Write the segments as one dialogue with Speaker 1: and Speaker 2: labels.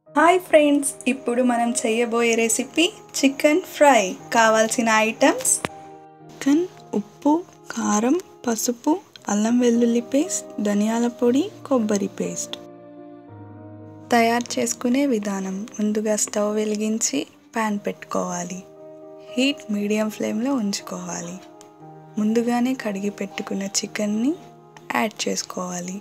Speaker 1: hi friends ఇప్పుడు మనం చేయబోయే రెసిపీ చికెన్ ఫ్రై కావాల్సిన ఐటమ్స్ చికెన్ ఉప్పు కారం పసుపు అల్లం వెల్లుల్లి పేస్ట్ ధనియాల పొడి కొబ్బరి పేస్ట్ తయారు చేసుకునే విధానం ముందుగా స్టవ్ వెలిగించి ప్యాన్ పెట్టుకోవాలి హీట్ మీడియం ఫ్లేమ్లో ఉంచుకోవాలి ముందుగానే కడిగి పెట్టుకున్న చికెన్ని యాడ్ చేసుకోవాలి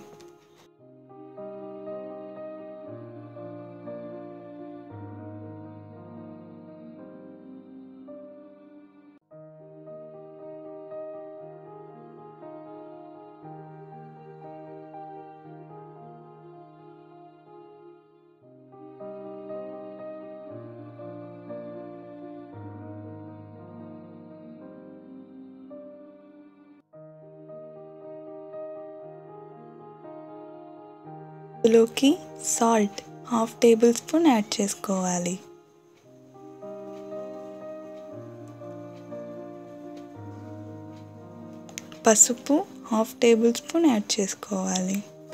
Speaker 1: ఇందులోకి salt half tablespoon add చేసుకోవాలి పసుపు హాఫ్ టేబుల్ స్పూన్ యాడ్ చేసుకోవాలి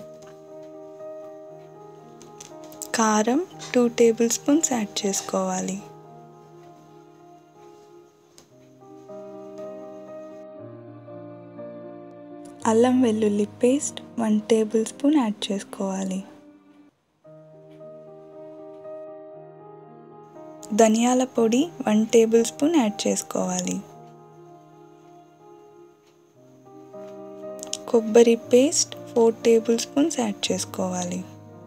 Speaker 1: కారం టూ టేబుల్ స్పూన్స్ యాడ్ చేసుకోవాలి అల్లం వెల్లుల్లి paste one tablespoon add చేసుకోవాలి ధనియాల పొడి వన్ టేబుల్ స్పూన్ యాడ్ చేసుకోవాలి కొబ్బరి paste four tablespoons add చేసుకోవాలి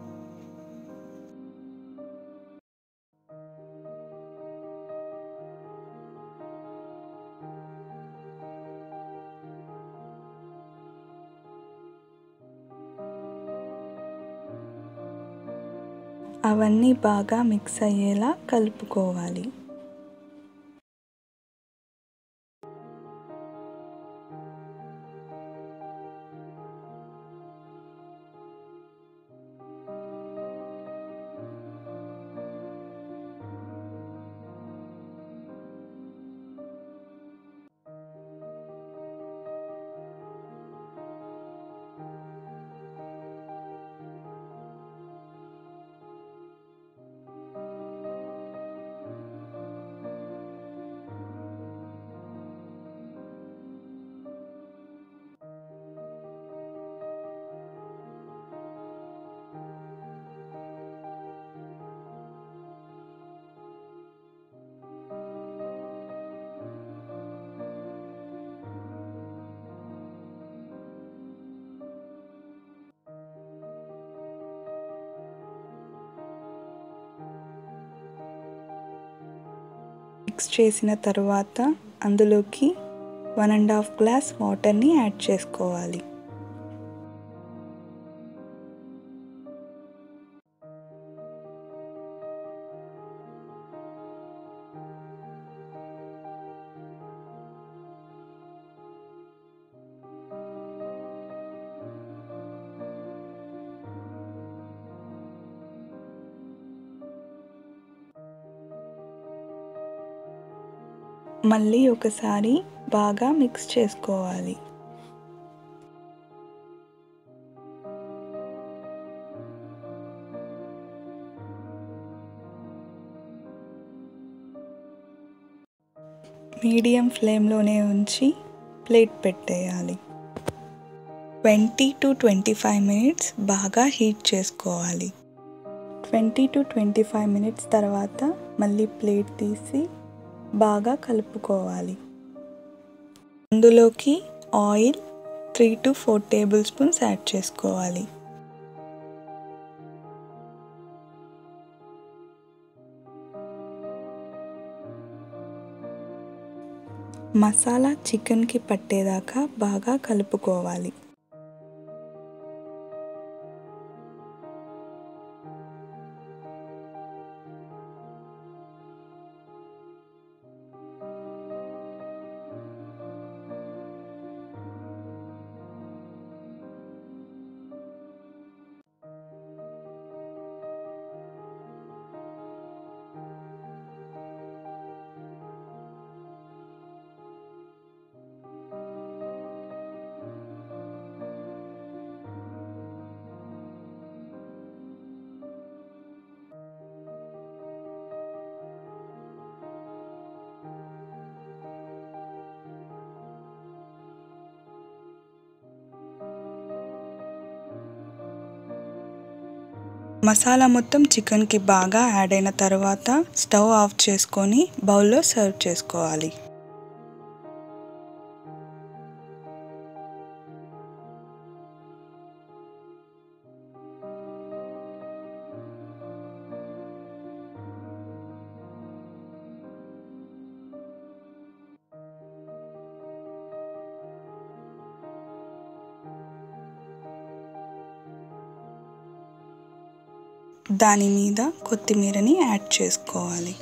Speaker 1: అవన్నీ బాగా మిక్స్ అయ్యేలా కలుపుకోవాలి మిక్స్ చేసిన తర్వాత అందులోకి వన్ అండ్ హాఫ్ గ్లాస్ వాటర్ని యాడ్ చేసుకోవాలి మళ్ళీ ఒకసారి బాగా మిక్స్ చేసుకోవాలి మీడియం ఫ్లేమ్లోనే ఉంచి ప్లేట్ పెట్టేయాలి twenty to twenty five minutes బాగా హీట్ చేసుకోవాలి twenty to twenty five minutes తర్వాత మళ్ళీ ప్లేట్ తీసి బాగా కలుపుకోవాలి అందులోకి oil three to four tablespoons add చేసుకోవాలి మసాలా చికెన్కి పట్టేదాకా బాగా కలుపుకోవాలి మసాలా మొత్తం చికెన్కి బాగా యాడ్ అయిన తర్వాత స్టవ్ ఆఫ్ చేసుకొని బౌల్లో సర్వ్ చేసుకోవాలి దాని మీద కొత్తిమీరని యాడ్ చేసుకోవాలి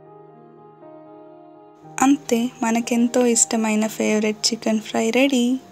Speaker 1: అంతే మనకెంతో ఇష్టమైన ఫేవరెట్ చికెన్ ఫ్రై రెడీ